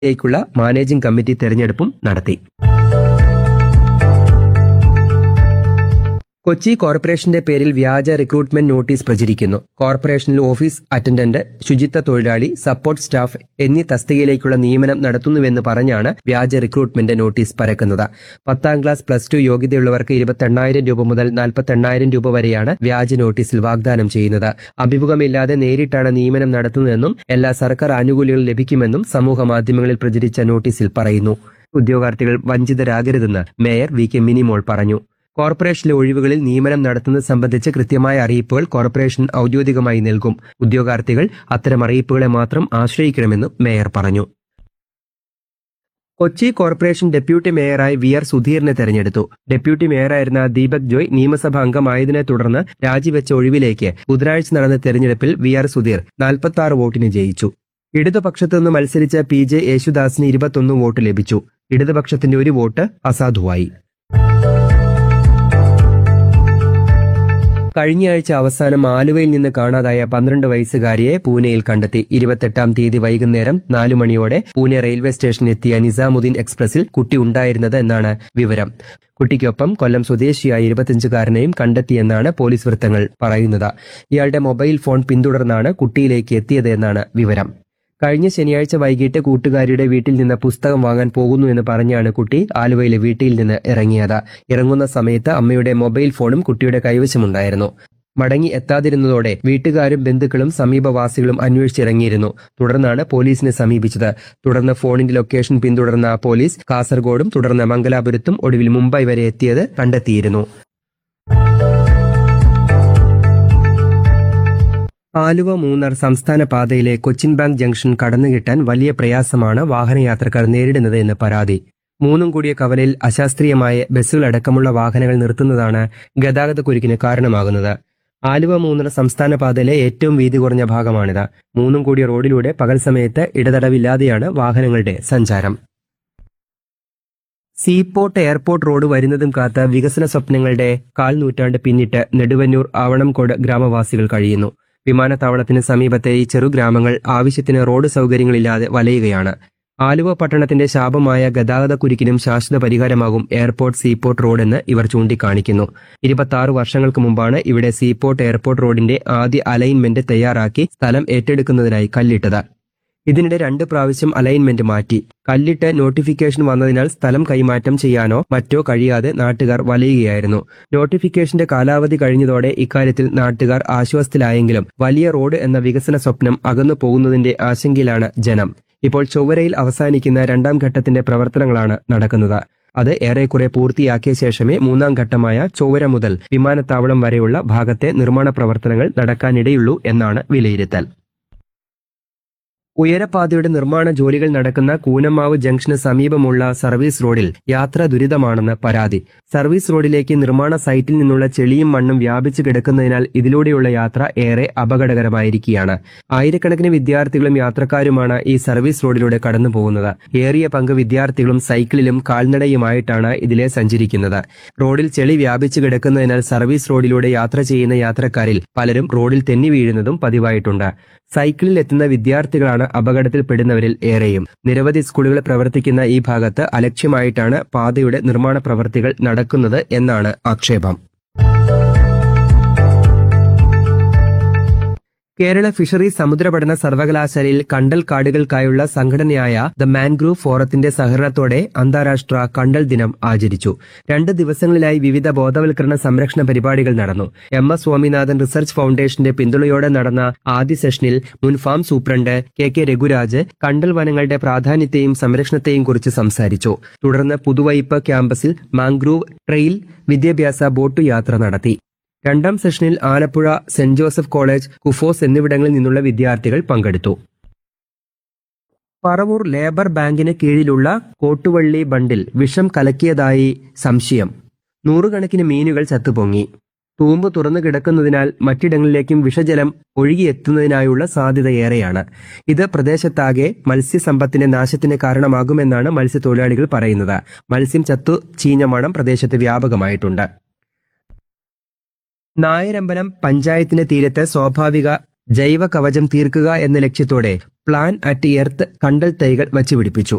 ലേക്കുള്ള managing committee തെരഞ്ഞെടുപ്പും നടത്തി കൊച്ചി കോർപ്പറേഷന്റെ പേരിൽ വ്യാജ റിക്രൂട്ട്മെന്റ് നോട്ടീസ് പ്രചരിക്കുന്നു കോർപ്പറേഷനിൽ ഓഫീസ് അറ്റൻഡന്റ് ശുചിത്വ തൊഴിലാളി സപ്പോർട്ട് സ്റ്റാഫ് എന്നീ തസ്തികയിലേക്കുള്ള നിയമനം നടത്തുന്നുവെന്ന് പറഞ്ഞാണ് വ്യാജ റിക്രൂട്ട്മെന്റ് നോട്ടീസ് പരക്കുന്നത് പത്താം ക്ലാസ് പ്ലസ് ടു യോഗ്യതയുള്ളവർക്ക് ഇരുപത്തെണ്ണായിരം രൂപ മുതൽ നാൽപ്പത്തെണ്ണായിരം രൂപ വരെയാണ് വ്യാജ നോട്ടീസിൽ വാഗ്ദാനം ചെയ്യുന്നത് അഭിമുഖമില്ലാതെ നേരിട്ടാണ് നിയമനം നടത്തുന്നതെന്നും എല്ലാ സർക്കാർ ആനുകൂല്യങ്ങളും ലഭിക്കുമെന്നും സമൂഹ മാധ്യമങ്ങളിൽ പ്രചരിച്ച നോട്ടീസിൽ പറയുന്നു ഉദ്യോഗാർത്ഥികൾ വഞ്ചിതരാകരുതെന്ന് മേയർ വി കെ മിനിമോൾ പറഞ്ഞു കോർപ്പറേഷനിലെ ഒഴിവുകളിൽ നിയമനം നടത്തുന്നത് സംബന്ധിച്ച് കൃത്യമായ അറിയിപ്പുകൾ കോർപ്പറേഷൻ ഔദ്യോഗികമായി നൽകും ഉദ്യോഗാർത്ഥികൾ അത്തരം അറിയിപ്പുകളെ മാത്രം ആശ്രയിക്കണമെന്നും മേയർ പറഞ്ഞു കൊച്ചി കോർപ്പറേഷൻ ഡെപ്യൂട്ടി മേയറായി വി ആർ സുധീറിനെ തെരഞ്ഞെടുത്തു ഡെപ്യൂട്ടി മേയറായിരുന്ന ദീപക് ജോയ് നിയമസഭാ അംഗമായതിനെ തുടർന്ന് രാജിവെച്ച ഒഴിവിലേക്ക് ബുധനാഴ്ച നടന്ന തെരഞ്ഞെടുപ്പിൽ വി ആർ സുധീർ നാൽപ്പത്തി ആറ് വോട്ടിന് ജയിച്ചു ഇടതുപക്ഷത്തു നിന്ന് മത്സരിച്ച പി ജെ യേശുദാസിന് ഇരുപത്തൊന്ന് വോട്ട് ലഭിച്ചു ഇടതുപക്ഷത്തിന്റെ ഒരു വോട്ട് അസാധുവായി കഴിഞ്ഞയാഴ്ച അവസാനം ആലുവയിൽ നിന്ന് കാണാതായ പന്ത്രണ്ട് വയസ്സുകാരിയെ പൂനെയിൽ കണ്ടെത്തി ഇരുപത്തെട്ടാം തീയതി വൈകുന്നേരം നാലു മണിയോടെ പൂനെ റെയിൽവേ സ്റ്റേഷനിൽ എത്തിയ നിസാമുദ്ദീൻ എക്സ്പ്രസിൽ കുട്ടി ഉണ്ടായിരുന്നത് എന്നാണ് വിവരം കുട്ടിക്കൊപ്പം കൊല്ലം സ്വദേശിയായ ഇരുപത്തിയഞ്ചുകാരനെയും കണ്ടെത്തിയെന്നാണ് പോലീസ് വൃത്തങ്ങൾ പറയുന്നത് ഇയാളുടെ മൊബൈൽ ഫോൺ പിന്തുടർന്നാണ് കുട്ടിയിലേക്ക് എത്തിയത് എന്നാണ് വിവരം കഴിഞ്ഞ ശനിയാഴ്ച വൈകിട്ട് കൂട്ടുകാരിയുടെ വീട്ടിൽ നിന്ന് പുസ്തകം വാങ്ങാൻ പോകുന്നു എന്ന് പറഞ്ഞാണ് കുട്ടി ആലുവയിലെ വീട്ടിൽ നിന്ന് ഇറങ്ങിയത് ഇറങ്ങുന്ന സമയത്ത് അമ്മയുടെ മൊബൈൽ ഫോണും കുട്ടിയുടെ കൈവശമുണ്ടായിരുന്നു മടങ്ങി എത്താതിരുന്നതോടെ വീട്ടുകാരും ബന്ധുക്കളും സമീപവാസികളും അന്വേഷിച്ചിറങ്ങിയിരുന്നു തുടർന്നാണ് പോലീസിനെ സമീപിച്ചത് തുടർന്ന് ഫോണിന്റെ ലൊക്കേഷൻ പിന്തുടർന്ന പോലീസ് കാസർഗോഡും തുടർന്ന് മംഗലാപുരത്തും ഒടുവിൽ മുംബൈ വരെ എത്തിയത് കണ്ടെത്തിയിരുന്നു ആലുവ മൂന്നാർ സംസ്ഥാന പാതയിലെ കൊച്ചിൻ ബാങ്ക് ജംഗ്ഷൻ കടന്നുകിട്ടാൻ വലിയ പ്രയാസമാണ് വാഹനയാത്രക്കാർ നേരിടുന്നത് എന്ന് പരാതി മൂന്നും കൂടിയ കവലയിൽ അശാസ്ത്രീയമായ ബസ്സുകളടക്കമുള്ള വാഹനങ്ങൾ നിർത്തുന്നതാണ് ഗതാഗതക്കുരുക്കിന് കാരണമാകുന്നത് ആലുവ മൂന്നര സംസ്ഥാന പാതയിലെ ഏറ്റവും വീതി കുറഞ്ഞ ഭാഗമാണിത് മൂന്നും കൂടിയ റോഡിലൂടെ പകൽ സമയത്ത് ഇടതടവില്ലാതെയാണ് വാഹനങ്ങളുടെ സഞ്ചാരം സീപോർട്ട് എയർപോർട്ട് റോഡ് വരുന്നതും കാത്ത വികസന സ്വപ്നങ്ങളുടെ കാൽ നൂറ്റാണ്ട് പിന്നിട്ട് നെടുവന്നൂർ ആവണംകോട് ഗ്രാമവാസികൾ കഴിയുന്നു വിമാനത്താവളത്തിന് സമീപത്തെ ഈ ചെറുഗ്രാമങ്ങൾ ആവശ്യത്തിന് റോഡ് സൗകര്യങ്ങളില്ലാതെ വലയുകയാണ് ആലുവ പട്ടണത്തിന്റെ ശാപമായ ഗതാഗതക്കുരുക്കിനും ശാശ്വത പരിഹാരമാകും എയർപോർട്ട് സീപോർട്ട് റോഡെന്ന് ഇവർ ചൂണ്ടിക്കാണിക്കുന്നു ഇരുപത്തി വർഷങ്ങൾക്ക് മുമ്പാണ് ഇവിടെ സീപോർട്ട് എയർപോർട്ട് റോഡിന്റെ ആദ്യ അലൈൻമെന്റ് തയ്യാറാക്കി സ്ഥലം ഏറ്റെടുക്കുന്നതിനായി കല്ലിട്ടത് ഇതിനിടെ രണ്ട് പ്രാവശ്യം അലൈൻമെന്റ് മാറ്റി കല്ലിട്ട് നോട്ടിഫിക്കേഷൻ വന്നതിനാൽ സ്ഥലം കൈമാറ്റം ചെയ്യാനോ മറ്റോ കഴിയാതെ നാട്ടുകാർ വലയുകയായിരുന്നു നോട്ടിഫിക്കേഷന്റെ കാലാവധി കഴിഞ്ഞതോടെ ഇക്കാര്യത്തിൽ നാട്ടുകാർ ആശ്വാസത്തിലായെങ്കിലും വലിയ റോഡ് എന്ന വികസന സ്വപ്നം അകന്നു പോകുന്നതിന്റെ ആശങ്കയിലാണ് ജനം ഇപ്പോൾ ചൊവ്വരയിൽ അവസാനിക്കുന്ന രണ്ടാം ഘട്ടത്തിന്റെ പ്രവർത്തനങ്ങളാണ് നടക്കുന്നത് അത് ഏറെക്കുറെ പൂർത്തിയാക്കിയ ശേഷമേ മൂന്നാം ഘട്ടമായ ചൊവ്വര മുതൽ വിമാനത്താവളം വരെയുള്ള ഭാഗത്തെ നിർമ്മാണ പ്രവർത്തനങ്ങൾ നടക്കാനിടയുള്ളൂ എന്നാണ് വിലയിരുത്തൽ ഉയരപാതയുടെ നിർമ്മാണ ജോലികൾ നടക്കുന്ന കൂനമാവ് ജംഗ്ഷന് സമീപമുള്ള സർവീസ് റോഡിൽ യാത്ര ദുരിതമാണെന്ന് പരാതി സർവീസ് റോഡിലേക്ക് നിർമ്മാണ സൈറ്റിൽ നിന്നുള്ള ചെളിയും മണ്ണും വ്യാപിച്ചു കിടക്കുന്നതിനാൽ ഇതിലൂടെയുള്ള യാത്ര ഏറെ അപകടകരമായിരിക്കുകയാണ് ആയിരക്കണക്കിന് വിദ്യാർത്ഥികളും യാത്രക്കാരുമാണ് ഈ സർവീസ് റോഡിലൂടെ കടന്നു പോകുന്നത് ഏറിയ പങ്ക് വിദ്യാർത്ഥികളും സൈക്കിളിലും കാൽനടയുമായിട്ടാണ് ഇതിലെ സഞ്ചരിക്കുന്നത് റോഡിൽ ചെളി വ്യാപിച്ചു കിടക്കുന്നതിനാൽ സർവീസ് റോഡിലൂടെ യാത്ര ചെയ്യുന്ന യാത്രക്കാരിൽ പലരും റോഡിൽ തെന്നി വീഴുന്നതും പതിവായിട്ടുണ്ട് സൈക്കിളിൽ എത്തുന്ന വിദ്യാർത്ഥികളാണ് അപകടത്തിൽപ്പെടുന്നവരിൽ ഏറെയും നിരവധി സ്കൂളുകൾ പ്രവർത്തിക്കുന്ന ഈ ഭാഗത്ത് അലക്ഷ്യമായിട്ടാണ് പാതയുടെ നിർമ്മാണ പ്രവർത്തികൾ നടക്കുന്നത് എന്നാണ് ആക്ഷേപം കേരള ഫിഷറീസ് സമുദ്രപഠന സർവകലാശാലയിൽ കണ്ടൽ കാടുകൾക്കായുള്ള സംഘടനയായ ദ മാൻഗ്രൂവ് ഫോറത്തിന്റെ സഹകരണത്തോടെ അന്താരാഷ്ട്ര കണ്ടൽ ദിനം ആചരിച്ചു രണ്ട് ദിവസങ്ങളിലായി വിവിധ ബോധവൽക്കരണ സംരക്ഷണ പരിപാടികൾ നടന്നു എം എസ് സ്വാമിനാഥൻ റിസർച്ച് ഫൗണ്ടേഷന്റെ പിന്തുണയോടെ നടന്ന ആദ്യ സെഷനിൽ മുൻ farm superintendent K K Raghuraj കണ്ടൽ വനങ്ങളുടെ പ്രാധാന്യത്തെയും സംരക്ഷണത്തെയും കുറിച്ച് സംസാരിച്ചു തുടർന്ന് പുതുവൈപ്പ് ക്യാമ്പസിൽ മാംഗ്രൂവ് ട്രെയിൽ വിദ്യാഭ്യാസ ബോട്ടു യാത്ര നടത്തി രണ്ടാം സെഷനിൽ Alappuzha Saint Joseph college KUFOS എന്നിവിടങ്ങളിൽ നിന്നുള്ള വിദ്യാർത്ഥികൾ പങ്കെടുത്തു പറവൂർ ലേബർ ബാങ്കിന് കീഴിലുള്ള കോട്ടുവള്ളി ബണ്ടിൽ വിഷം കലക്കിയതായി സംശയം നൂറുകണക്കിന് മീനുകൾ ചത്തുപൊങ്ങി തൂമ്പ് തുറന്നു കിടക്കുന്നതിനാൽ മറ്റിടങ്ങളിലേക്കും വിഷജലം ഒഴുകിയെത്തുന്നതിനായുള്ള സാധ്യത ഏറെയാണ് ഇത് പ്രദേശത്താകെ മത്സ്യസമ്പത്തിന്റെ നാശത്തിന് കാരണമാകുമെന്നാണ് മത്സ്യത്തൊഴിലാളികൾ പറയുന്നത് മത്സ്യം ചത്തു ചീഞ്ഞ മണം പ്രദേശത്ത് വ്യാപകമായിട്ടുണ്ട് നായരമ്പലം പഞ്ചായത്തിന്റെ തീരത്ത് സ്വാഭാവിക ജൈവ കവചം തീർക്കുക എന്ന ലക്ഷ്യത്തോടെ പ്ലാൻ അറ്റ് എർത്ത് കണ്ടൽ തൈകൾ വച്ചുപിടിപ്പിച്ചു